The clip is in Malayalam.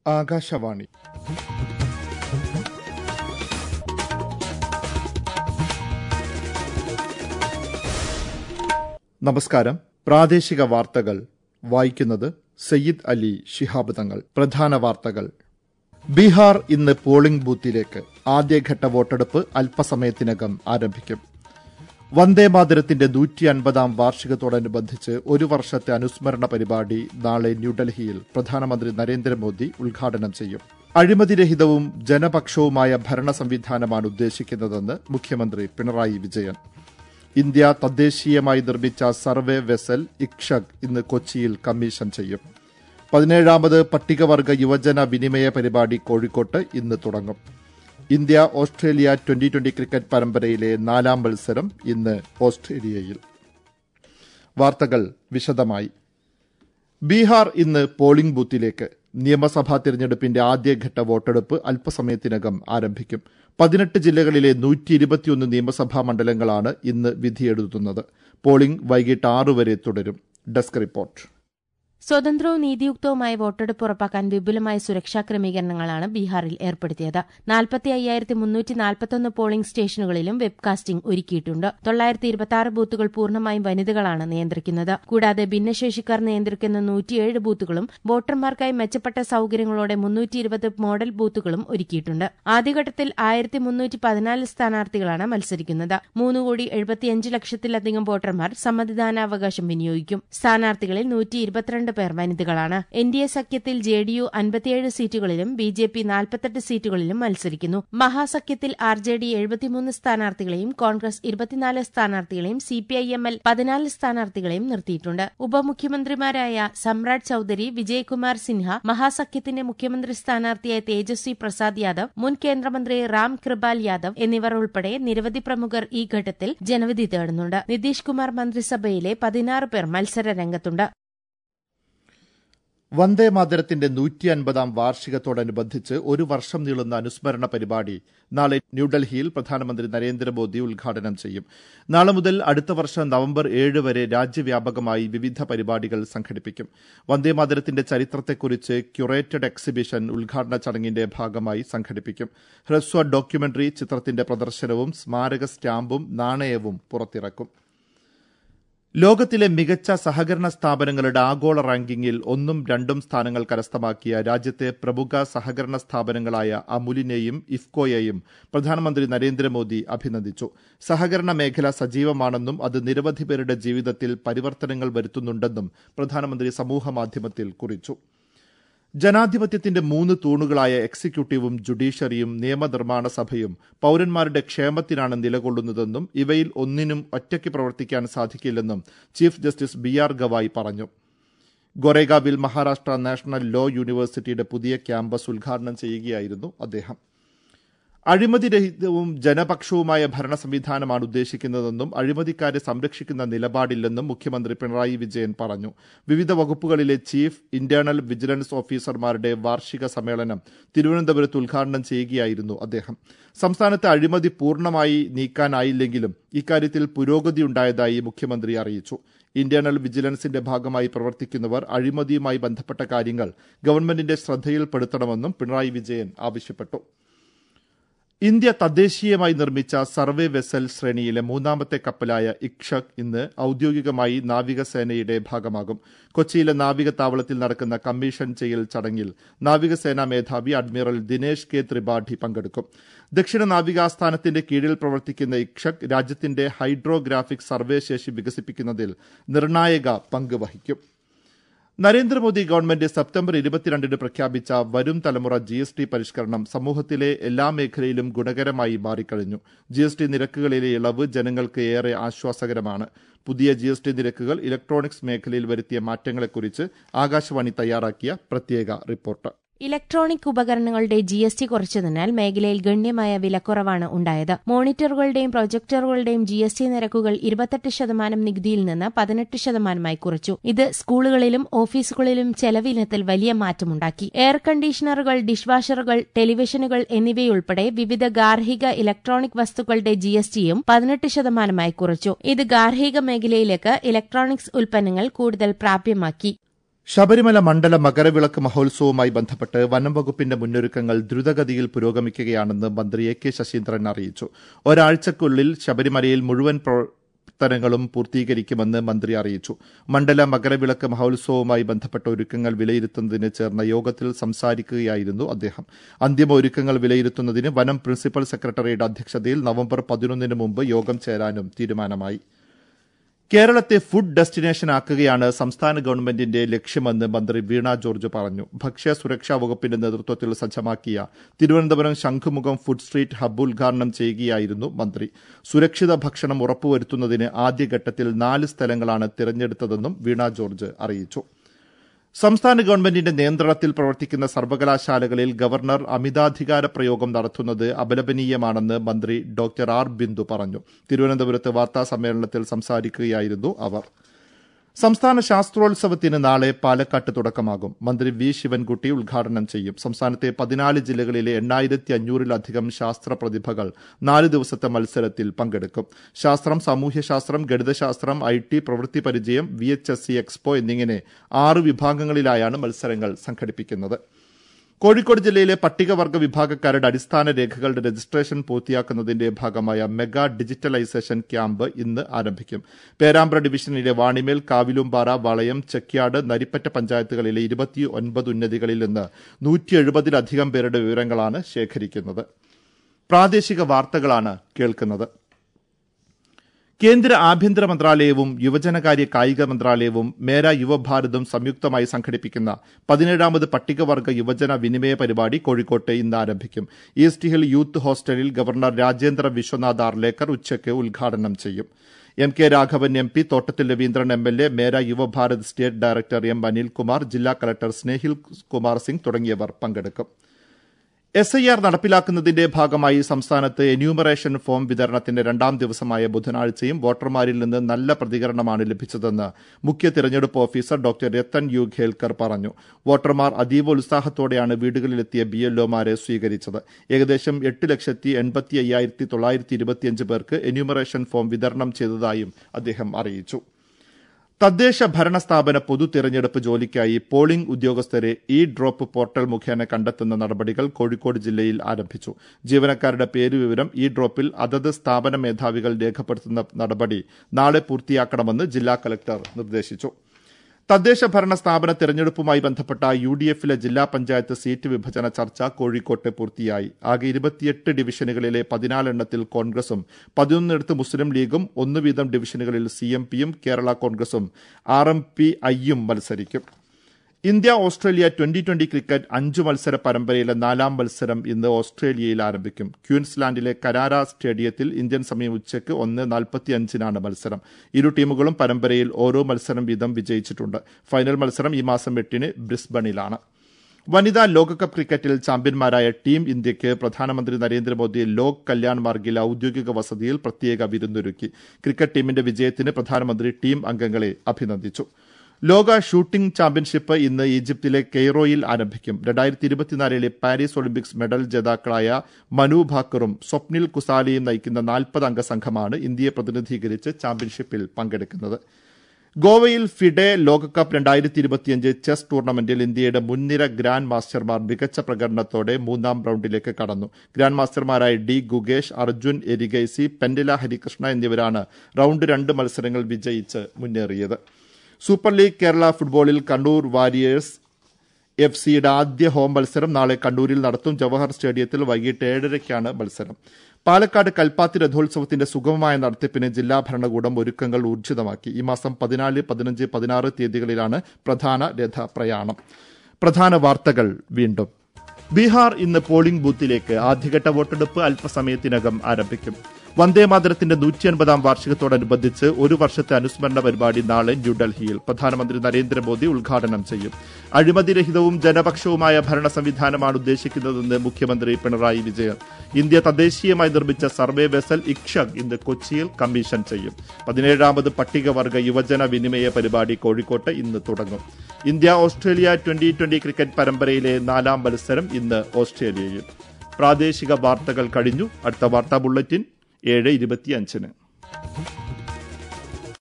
ആകാശവാണി നമസ്കാരം പ്രാദേശിക വാർത്തകൾ വായിക്കുന്നത് സയ്യിദ് അലി ശിഹാബ് തങ്ങൾ പ്രധാന വാർത്തകൾ ബീഹാർ ഇന്ന് പോളിംഗ് ബൂത്തിലേക്ക് ആദ്യഘട്ട വോട്ടെടുപ്പ് അല്പസമയത്തിനകം ആരംഭിക്കും വന്ദേമാതരത്തിന്റെ നൂറ്റി അൻപതാം വാർഷികത്തോടനുബന്ധിച്ച് ഒരു വർഷത്തെ അനുസ്മരണ പരിപാടി നാളെ ന്യൂഡൽഹിയിൽ പ്രധാനമന്ത്രി നരേന്ദ്രമോദി ഉദ്ഘാടനം ചെയ്യും അഴിമതിരഹിതവും ജനപക്ഷവുമായ ഭരണ സംവിധാനമാണ് ഉദ്ദേശിക്കുന്നതെന്ന് മുഖ്യമന്ത്രി പിണറായി വിജയൻ ഇന്ത്യ തദ്ദേശീയമായി നിർമ്മിച്ച സർവേ വെസൽ ഇക്ഷക് ഇന്ന് കൊച്ചിയിൽ കമ്മീഷൻ ചെയ്യും പതിനേഴാമത് പട്ടികവർഗ യുവജന വിനിമയ പരിപാടി കോഴിക്കോട്ട് ഇന്ന് തുടങ്ങും India Australia twenty twenty cricket പരമ്പരയിലെ നാലാം മത്സരം ഇന്ന് ഓസ്ട്രേലിയയിൽ വാർത്തകൾ വിശദമായി ബീഹാർ ഇന്ന് പോളിംഗ് ബൂത്തിലേക്ക് നിയമസഭാ തിരഞ്ഞെടുപ്പിന്റെ ആദ്യഘട്ട വോട്ടെടുപ്പ് അല്പസമയത്തിനകം ആരംഭിക്കും പതിനെട്ട് ജില്ലകളിലെ നൂറ്റി ഇരുപത്തിയൊന്ന് നിയമസഭാ മണ്ഡലങ്ങളാണ് ഇന്ന് വിധിയെഴുതുന്നത് പോളിംഗ് വൈകിട്ട് ആറു വരെ തുടരും ഡെസ്ക് റിപ്പോർട്ട് സ്വതന്ത്രവും നീതിയുക്തവുമായ വോട്ടെടുപ്പ് ഉറപ്പാക്കാൻ വിപുലമായ സുരക്ഷാ ക്രമീകരണങ്ങളാണ് ബീഹാറിൽ ഏർപ്പെടുത്തിയത് നാൽപ്പത്തി അയ്യായിരത്തി മുന്നൂറ്റി നാൽപ്പത്തൊന്ന് പോളിംഗ് സ്റ്റേഷനുകളിലും വെബ്കാസ്റ്റിംഗ് ഒരുക്കിയിട്ടുണ്ട് തൊള്ളായിരത്തി ഇരുപത്തിയാറ് ബൂത്തുകൾ പൂർണ്ണമായും വനിതകളാണ് നിയന്ത്രിക്കുന്നത് കൂടാതെ ഭിന്നശേഷിക്കാർ നിയന്ത്രിക്കുന്ന നൂറ്റിയേഴ് ബൂത്തുകളും വോട്ടർമാർക്കായി മെച്ചപ്പെട്ട സൌകര്യങ്ങളോടെ മുന്നൂറ്റി ഇരുപത് മോഡൽ ബൂത്തുകളും ഒരുക്കിയിട്ടുണ്ട് ആദ്യഘട്ടത്തിൽ ആയിരത്തി മുന്നൂറ്റി പതിനാല് സ്ഥാനാർത്ഥികളാണ് മത്സരിക്കുന്നത് മൂന്ന് കോടി എഴുപത്തിയഞ്ച് ലക്ഷത്തിലധികം വോട്ടർമാർ സമ്മതിദാനാവകാശം വിനിയോഗിക്കും സ്ഥാനാർത്ഥികളിൽ നൂറ്റി ഇരുപത്തിരണ്ട് പേർ വനിതകളാണ് എൻ ഡി എ സഖ്യത്തിൽ ജെ ഡി യു അൻപത്തിയേഴ് സീറ്റുകളിലും ബി ജെ പി നാൽപ്പത്തെട്ട് സീറ്റുകളിലും മത്സരിക്കുന്നു മഹാസഖ്യത്തിൽ ആർ ജെ ഡി എഴുപത്തിമൂന്ന് സ്ഥാനാർത്ഥികളെയും കോൺഗ്രസ് ഇരുപത്തിനാല് സ്ഥാനാർത്ഥികളെയും C P I M L പതിനാല് സ്ഥാനാർത്ഥികളെയും നിർത്തിയിട്ടുണ്ട് ഉപമുഖ്യമന്ത്രിമാരായ സമ്രാട് ചൌധരി വിജയ്കുമാർ സിൻഹ മഹാസഖ്യത്തിന്റെ മുഖ്യമന്ത്രി സ്ഥാനാർത്ഥിയായ തേജസ്വി പ്രസാദ് യാദവ് മുൻ കേന്ദ്രമന്ത്രി റാം കൃപാൽ യാദവ് എന്നിവർ ഉൾപ്പെടെ നിരവധി പ്രമുഖർ ഈ ഘട്ടത്തിൽ ജനവിധി തേടുന്നുണ്ട് നിതീഷ് കുമാർ മന്ത്രിസഭയിലെ പതിനാറ് പേർ മത്സര രംഗത്തുണ്ട് വന്ദേ മാതരത്തിന്റെ നൂറ്റി അൻപതാം വാർഷികത്തോടനുബന്ധിച്ച് ഒരു വർഷം നീളുന്ന അനുസ്മരണ പരിപാടി നാളെ ന്യൂഡൽഹിയിൽ പ്രധാനമന്ത്രി നരേന്ദ്രമോദി ഉദ്ഘാടനം ചെയ്യും നാളെ മുതൽ അടുത്ത വർഷം നവംബർ ഏഴ് വരെ രാജ്യവ്യാപകമായി വിവിധ പരിപാടികൾ സംഘടിപ്പിക്കും വന്ദേമാതരത്തിന്റെ ചരിത്രത്തെക്കുറിച്ച് ക്യുറേറ്റഡ് എക്സിബിഷൻ ഉദ്ഘാടന ചടങ്ങിന്റെ ഭാഗമായി സംഘടിപ്പിക്കും ഹ്രസ്വ ഡോക്യുമെന്ററി ചിത്രത്തിന്റെ പ്രദർശനവും സ്മാരക സ്റ്റാമ്പും നാണയവും പുറത്തിറക്കും ലോകത്തിലെ മികച്ച സഹകരണ സ്ഥാപനങ്ങളുടെ ആഗോള റാങ്കിങ്ങിൽ ഒന്നും രണ്ടും സ്ഥാനങ്ങൾ കരസ്ഥമാക്കിയ രാജ്യത്തെ പ്രമുഖ സഹകരണ സ്ഥാപനങ്ങളായ അമുലിനെയും ഇഫ്കോയെയും പ്രധാനമന്ത്രി നരേന്ദ്രമോദി അഭിനന്ദിച്ചു സഹകരണ മേഖല സജീവമാണെന്നും അത് നിരവധി പേരുടെ ജീവിതത്തിൽ പരിവർത്തനങ്ങൾ വരുത്തുന്നുണ്ടെന്നും പ്രധാനമന്ത്രി സമൂഹമാധ്യമത്തിൽ കുറിച്ചു ജനാധിപത്യത്തിന്റെ മൂന്ന് തൂണുകളായ എക്സിക്യൂട്ടീവും ജുഡീഷ്യറിയും നിയമനിർമ്മാണ സഭയും പൌരന്മാരുടെ ക്ഷേമത്തിനാണ് നിലകൊള്ളുന്നതെന്നും ഇവയിൽ ഒന്നിനും ഒറ്റയ്ക്ക് പ്രവർത്തിക്കാൻ സാധിക്കില്ലെന്നും chief justice B R Gavai പറഞ്ഞു ഗൊറേഗാവിൽ മഹാരാഷ്ട്ര നാഷണൽ ലോ യൂണിവേഴ്സിറ്റിയുടെ പുതിയ ക്യാമ്പസ് ഉദ്ഘാടനം ചെയ്യുകയായിരുന്നു അദ്ദേഹം അഴിമതിരഹിതവും ജനപക്ഷവുമായ ഭരണ സംവിധാനമാണ് ഉദ്ദേശിക്കുന്നതെന്നും അഴിമതിക്കാരെ സംരക്ഷിക്കുന്ന നിലപാടില്ലെന്നും മുഖ്യമന്ത്രി പിണറായി വിജയൻ പറഞ്ഞു വിവിധ വകുപ്പുകളിലെ ചീഫ് ഇന്റേണൽ വിജിലൻസ് ഓഫീസർമാരുടെ വാർഷിക സമ്മേളനം തിരുവനന്തപുരത്ത് ഉദ്ഘാടനം ചെയ്യുകയായിരുന്നു അദ്ദേഹം സംസ്ഥാനത്തെ അഴിമതി പൂർണ്ണമായി നീക്കാനായില്ലെങ്കിലും ഇക്കാര്യത്തിൽ പുരോഗതിയുണ്ടായതായി മുഖ്യമന്ത്രി അറിയിച്ചു ഇന്റേണൽ വിജിലൻസിന്റെ ഭാഗമായി പ്രവർത്തിക്കുന്നവർ അഴിമതിയുമായി ബന്ധപ്പെട്ട കാര്യങ്ങൾ ഗവൺമെന്റിന്റെ ശ്രദ്ധയിൽപ്പെടുത്തണമെന്നും പിണറായി വിജയൻ ആവശ്യപ്പെട്ടു ഇന്ത്യ തദ്ദേശീയമായി നിർമ്മിച്ച സർവേ വെസൽ ശ്രേണിയിലെ മൂന്നാമത്തെ കപ്പലായ ഇക്ഷക് ഇന്ന് ഔദ്യോഗികമായി നാവികസേനയുടെ ഭാഗമാകും കൊച്ചിയിലെ നാവിക താവളത്തിൽ നടക്കുന്ന കമ്മീഷൻ ചെയ്യൽ ചടങ്ങിൽ നാവികസേനാ മേധാവി അഡ്മിറൽ ദിനേശ് കെ ത്രിപാഠി പങ്കെടുക്കും ദക്ഷിണ നാവികാസ്ഥാനത്തിന്റെ കീഴിൽ പ്രവർത്തിക്കുന്ന ഇക്ഷക് രാജ്യത്തിന്റെ ഹൈഡ്രോഗ്രാഫിക് സർവേ ശേഷി വികസിപ്പിക്കുന്നതിൽ നിർണായക പങ്ക് വഹിക്കും നരേന്ദ്രമോദി ഗവൺമെന്റ് സെപ്റ്റംബർ ഇരുപത്തിരണ്ടിന് പ്രഖ്യാപിച്ച വരും തലമുറ ജി എസ് ടി പരിഷ്കരണം സമൂഹത്തിലെ എല്ലാ മേഖലയിലും ഗുണകരമായി മാറിക്കഴിഞ്ഞു ജി എസ് ടി നിരക്കുകളിലെ ഇളവ് ജനങ്ങൾക്ക് ഏറെ ആശ്വാസകരമാണ് പുതിയ ജി എസ് ടി നിരക്കുകൾ ഇലക്ട്രോണിക്സ് മേഖലയിൽ വരുത്തിയ മാറ്റങ്ങളെക്കുറിച്ച് ആകാശവാണി തയ്യാറാക്കിയ പ്രത്യേക റിപ്പോർട്ട് ഇലക്ട്രോണിക് ഉപകരണങ്ങളുടെ ജി എസ് ടി കുറച്ചതിനാൽ മേഖലയിൽ ഗണ്യമായ വിലക്കുറവാണ് ഉണ്ടായത് മോണിറ്ററുകളുടെയും പ്രൊജക്ടറുകളുടെയും ജി എസ് ടി നിരക്കുകൾ ഇരുപത്തെട്ട് ശതമാനം നികുതിയിൽ നിന്ന് പതിനെട്ട് ശതമാനമായി കുറച്ചു ഇത് സ്കൂളുകളിലും ഓഫീസുകളിലും ചെലവിനത്തിൽ വലിയ മാറ്റമുണ്ടാക്കി എയർ കണ്ടീഷണറുകൾ ഡിഷ് വാഷറുകൾ ടെലിവിഷനുകൾ എന്നിവയുൾപ്പെടെ വിവിധ ഗാർഹിക ഇലക്ട്രോണിക് വസ്തുക്കളുടെ ജി എസ് ടിയും പതിനെട്ട് ശതമാനമായി കുറച്ചു ഇത് ഗാർഹിക മേഖലയിലേക്ക് ഇലക്ട്രോണിക്സ് ഉൽപ്പന്നങ്ങൾ കൂടുതൽ പ്രാപ്യമാക്കി ശബരിമല മണ്ഡല മകരവിളക്ക് മഹോത്സവവുമായി ബന്ധപ്പെട്ട് വനം വകുപ്പിന്റെ മുന്നൊരുക്കങ്ങൾ ദ്രുതഗതിയിൽ പുരോഗമിക്കുകയാണെന്ന് മന്ത്രി എ കെ ശശീന്ദ്രൻ അറിയിച്ചു ഒരാഴ്ചക്കുള്ളിൽ ശബരിമലയിൽ മുഴുവൻ പ്രവർത്തനങ്ങളും പൂർത്തീകരിക്കുമെന്ന് മന്ത്രി അറിയിച്ചു മണ്ഡല മകരവിളക്ക് മഹോത്സവവുമായി ബന്ധപ്പെട്ട ഒരുക്കങ്ങൾ വിലയിരുത്തുന്നതിന് ചേർന്ന യോഗത്തിൽ സംസാരിക്കുകയായിരുന്നു അദ്ദേഹം അന്തിമ ഒരുക്കങ്ങൾ വിലയിരുത്തുന്നതിന് വനം പ്രിൻസിപ്പൽ സെക്രട്ടറിയുടെ അധ്യക്ഷതയിൽ നവംബർ പതിനൊന്നിന് മുമ്പ് യോഗം ചേരാനും തീരുമാനമായി കേരളത്തെ ഫുഡ് ഡെസ്റ്റിനേഷൻ ആക്കുകയാണ് സംസ്ഥാന ഗവൺമെന്റിന്റെ ലക്ഷ്യമെന്ന് മന്ത്രി വീണ ജോർജ് പറഞ്ഞു ഭക്ഷ്യ സുരക്ഷാ വകുപ്പിന്റെ നേതൃത്വത്തിൽ സജ്ജമാക്കിയ Thiruvananthapuram Shankhumukham food street hub ഉദ്ഘാടനം ചെയ്യുകയായിരുന്നു മന്ത്രി സുരക്ഷിത ഭക്ഷണം ഉറപ്പുവരുത്തുന്നതിന് ആദ്യഘട്ടത്തിൽ നാല് സ്ഥലങ്ങളാണ് തിരഞ്ഞെടുത്തതെന്നും വീണ ജോർജ് അറിയിച്ചു സംസ്ഥാന ഗവൺമെന്റിന്റെ നിയന്ത്രണത്തിൽ പ്രവർത്തിക്കുന്ന സർവകലാശാലകളിൽ ഗവർണർ അമിതാധികാര പ്രയോഗം നടത്തുന്നത് അപലപനീയമാണെന്ന് മന്ത്രി ഡോക്ടർ ആർ ബിന്ദു പറഞ്ഞു തിരുവനന്തപുരത്ത് വാർത്താ സമ്മേളനത്തിൽ സംസാരിക്കുകയായിരുന്നു അവർ സംസ്ഥാന ശാസ്ത്രോത്സവത്തിന് നാളെ പാലക്കാട്ട് തുടക്കമാകും മന്ത്രി വി ശിവൻകുട്ടി ഉദ്ഘാടനം ചെയ്യും സംസ്ഥാനത്തെ പതിനാല് ജില്ലകളിലെ എണ്ണായിരത്തി അഞ്ഞൂറിലധികം ശാസ്ത്ര പ്രതിഭകൾ നാല് ദിവസത്തെ മത്സരത്തിൽ പങ്കെടുക്കും ശാസ്ത്രം സാമൂഹ്യശാസ്ത്രം ഗണിതശാസ്ത്രം ഐ ടി പ്രവൃത്തി പരിചയം V H S C expo എന്നിങ്ങനെ ആറ് വിഭാഗങ്ങളിലായാണ് മത്സരങ്ങൾ സംഘടിപ്പിക്കുന്നത് കോഴിക്കോട് ജില്ലയിലെ പട്ടികവർഗ വിഭാഗക്കാരുടെ അടിസ്ഥാന രേഖകളുടെ രജിസ്ട്രേഷൻ പൂർത്തിയാക്കുന്നതിന്റെ ഭാഗമായ മെഗാ ഡിജിറ്റലൈസേഷൻ ക്യാമ്പ് ഇന്ന് ആരംഭിക്കും പേരാമ്പ്ര ഡിവിഷനിലെ വാണിമേൽ കാവിലുംപാറ വളയം ചെക്യാട് നരിപ്പറ്റ പഞ്ചായത്തുകളിലെ ഇരുപത്തി ഒൻപത് ഉന്നതികളിൽ നിന്ന് നൂറ്റി എഴുപതിലധികം പേരുടെ വിവരങ്ങളാണ് ശേഖരിക്കുന്നത് പ്രാദേശിക വാർത്തകളാണ് കേൾക്കുന്നത് കേന്ദ്ര ആഭ്യന്തര മന്ത്രാലയവും യുവജനകാര്യ കായിക മന്ത്രാലയവും മേര യുവഭാരതും സംയുക്തമായി സംഘടിപ്പിക്കുന്ന പതിനേഴാമത് പട്ടികവർഗ യുവജന വിനിമയ പരിപാടി കോഴിക്കോട്ട് ഇന്ന് ആരംഭിക്കും ഈസ്റ്റ് ഹിൽ യൂത്ത് ഹോസ്റ്റലിൽ ഗവർണർ രാജേന്ദ്ര വിശ്വനാഥ് ആർലേക്കർ ഉച്ചയ്ക്ക് ഉദ്ഘാടനം ചെയ്യും M K Raghavan M P Thottathil Raveendran M L A Mera Yuvabharat state director M Anilkumar ജില്ലാ കളക്ടർ സ്നേഹിൽ കുമാർ സിംഗ് തുടങ്ങിയവർ പങ്കെടുക്കും എസ് ഐ ആർ നടപ്പിലാക്കുന്നതിന്റെ ഭാഗമായി സംസ്ഥാനത്ത് എന്യൂമറേഷൻ ഫോം വിതരണത്തിന്റെ രണ്ടാം ദിവസമായ ബുധനാഴ്ചയും വോട്ടർമാരിൽ നിന്ന് നല്ല പ്രതികരണമാണ് ലഭിച്ചതെന്ന് മുഖ്യ തിരഞ്ഞെടുപ്പ് officer doctor Rathan U Khelkar പറഞ്ഞു വോട്ടർമാർ അതീവ ഉത്സാഹത്തോടെയാണ് വീടുകളിലെത്തിയ ബി എൽഒമാരെ സ്വീകരിച്ചത് ഏകദേശം എട്ട് ലക്ഷത്തി എൺപത്തി അയ്യായിരത്തി തൊള്ളായിരത്തി ഇരുപത്തിയഞ്ച് പേർക്ക് എന്യൂമറേഷൻ ഫോം വിതരണം ചെയ്തതായും അദ്ദേഹം അറിയിച്ചു തദ്ദേശ ഭരണ സ്ഥാപന പൊതു തിരഞ്ഞെടുപ്പ് ജോലിക്കായി പോളിംഗ് ഉദ്യോഗസ്ഥരെ ഇ ഡ്രോപ്പ് പോർട്ടൽ മുഖേന കണ്ടെത്തുന്ന നടപടികൾ കോഴിക്കോട് ജില്ലയിൽ ആരംഭിച്ചു ജീവനക്കാരുടെ പേരുവിവരം ഇ ഡ്രോപ്പിൽ അതത് സ്ഥാപന മേധാവികൾ രേഖപ്പെടുത്തുന്ന നടപടി നാളെ പൂർത്തിയാക്കണമെന്ന് ജില്ലാ കലക്ടർ നിർദ്ദേശിച്ചു തദ്ദേശ ഭരണ സ്ഥാപന തെരഞ്ഞെടുപ്പുമായി ബന്ധപ്പെട്ട യു ഡി എഫിലെ ജില്ലാ പഞ്ചായത്ത് സീറ്റ് വിഭജന ചർച്ച കോഴിക്കോട്ട് പൂർത്തിയായി ആകെ ഇരുപത്തിയെട്ട് ഡിവിഷനുകളിലെ പതിനാലെണ്ണത്തിൽ കോൺഗ്രസും പതിനൊന്നിടത്ത് മുസ്ലിം ലീഗും ഒന്ന് വീതം ഡിവിഷനുകളിൽ സി എം പിയും കേരള കോൺഗ്രസും ആർ എം പി ഐയും മത്സരിക്കും India Australia twenty twenty cricket അഞ്ചു മത്സര പരമ്പരയിലെ നാലാം മത്സരം ഇന്ന് ഓസ്ട്രേലിയയിൽ ആരംഭിക്കും ക്യൂൻസ്ലാൻഡിലെ കരാര സ്റ്റേഡിയത്തിൽ ഇന്ത്യൻ സമയം ഉച്ചയ്ക്ക് ഒന്ന് നാൽപ്പത്തിയഞ്ചിനാണ് മത്സരം ഇരു ടീമുകളും പരമ്പരയിൽ ഓരോ മത്സരം വീതം വിജയിച്ചിട്ടുണ്ട് ഫൈനൽ മത്സരം ഈ മാസം എട്ടിന് ബ്രിസ്ബണിലാണ് വനിതാ ലോകകപ്പ് ക്രിക്കറ്റിൽ ചാമ്പ്യന്മാരായ ടീം ഇന്ത്യയ്ക്ക് പ്രധാനമന്ത്രി നരേന്ദ്രമോദി ലോക് കല്യാൺ മാർഗിൽ ഔദ്യോഗിക വസതിയിൽ പ്രത്യേക വിരുന്നൊരുക്കി ക്രിക്കറ്റ് ടീമിന്റെ വിജയത്തിന് പ്രധാനമന്ത്രി ടീം അംഗങ്ങളെ അഭിനന്ദിച്ചു ലോക ഷൂട്ടിംഗ് ചാമ്പ്യൻഷിപ്പ് ഇന്ന് ഈജിപ്തിലെ കെയ്റോയിൽ ആരംഭിക്കും രണ്ടായിരത്തി ഇരുപത്തിനാലിലെ പാരീസ് ഒളിമ്പിക്സ് മെഡൽ ജേതാക്കളായ മനു ഭാക്കറും സ്വപ്നിൽ കുസാലിയും നയിക്കുന്ന നാൽപ്പത് അംഗ സംഘമാണ് ഇന്ത്യയെ പ്രതിനിധീകരിച്ച് ചാമ്പ്യൻഷിപ്പിൽ പങ്കെടുക്കുന്നത് ഗോവയിൽ ഫിഡെ ലോകകപ്പ് രണ്ടായിരത്തി ഇരുപത്തിയഞ്ച് ചെസ് ടൂർണമെന്റിൽ ഇന്ത്യയുടെ മുൻനിര ഗ്രാൻഡ് മാസ്റ്റർമാർ മികച്ച പ്രകടനത്തോടെ മൂന്നാം റൌണ്ടിലേക്ക് കടന്നു ഗ്രാൻഡ് മാസ്റ്റർമാരായ ഡി ഗുഗേഷ് അർജുൻ എരിഗൈസി പെൻഡില ഹരികൃഷ്ണ എന്നിവരാണ് റൌണ്ട് രണ്ട് മത്സരങ്ങൾ വിജയിച്ച് മുന്നേറിയത് സൂപ്പർ ലീഗ് കേരള ഫുട്ബോളിൽ കണ്ണൂർ വാരിയേഴ്സ് എഫ് സിയുടെ ആദ്യ ഹോം മത്സരം നാളെ കണ്ണൂരിൽ നടത്തും ജവഹർ സ്റ്റേഡിയത്തിൽ വൈകിട്ട് ഏഴരയ്ക്കാണ് മത്സരം പാലക്കാട് കൽപ്പാത്തി രഥോത്സവത്തിന്റെ സുഗമമായ നടത്തിപ്പിന് ജില്ലാ ഭരണകൂടം ഒരുക്കങ്ങൾ ഊർജിതമാക്കി ഈ മാസം പതിനാല് പതിനഞ്ച് പതിനാറ് തീയതികളിലാണ് പ്രധാന രഥപ്രയാണം പ്രധാന വാർത്തകൾ വീണ്ടും ബീഹാർ ഇന്ന് പോളിംഗ് ബൂത്തിലേക്ക് ആദ്യഘട്ട വോട്ടെടുപ്പ് അല്പസമയത്തിനകം ആരംഭിക്കും വന്ദേമാതരത്തിന്റെ നൂറ്റി അൻപതാം വാർഷികത്തോടനുബന്ധിച്ച് ഒരു വർഷത്തെ അനുസ്മരണ പരിപാടി നാളെ ന്യൂഡൽഹിയിൽ പ്രധാനമന്ത്രി നരേന്ദ്രമോദി ഉദ്ഘാടനം ചെയ്യും അഴിമതിരഹിതവും ജനപക്ഷവുമായ ഭരണ സംവിധാനമാണ് ഉദ്ദേശിക്കുന്നതെന്ന് മുഖ്യമന്ത്രി പിണറായി വിജയൻ ഇന്ത്യ തദ്ദേശീയമായി നിർമ്മിച്ച സർവേ വെസൽ ഇക്ഷക് ഇന്ന് കൊച്ചിയിൽ കമ്മീഷൻ ചെയ്യും പതിനേഴാമത് പട്ടികവർഗ യുവജന വിനിമയ പരിപാടി കോഴിക്കോട്ട് ഇന്ന് തുടങ്ങും India Australia twenty twenty cricket പരമ്പരയിലെ നാലാം മത്സരം ഇന്ന് ഓസ്ട്രേലിയയിൽ പ്രാദേശിക വാർത്തകൾ കഴിഞ്ഞു അടുത്ത വാർത്താ ബുള്ളറ്റിൻ ഏഴ് ഇരുപത്തിയഞ്ചിന്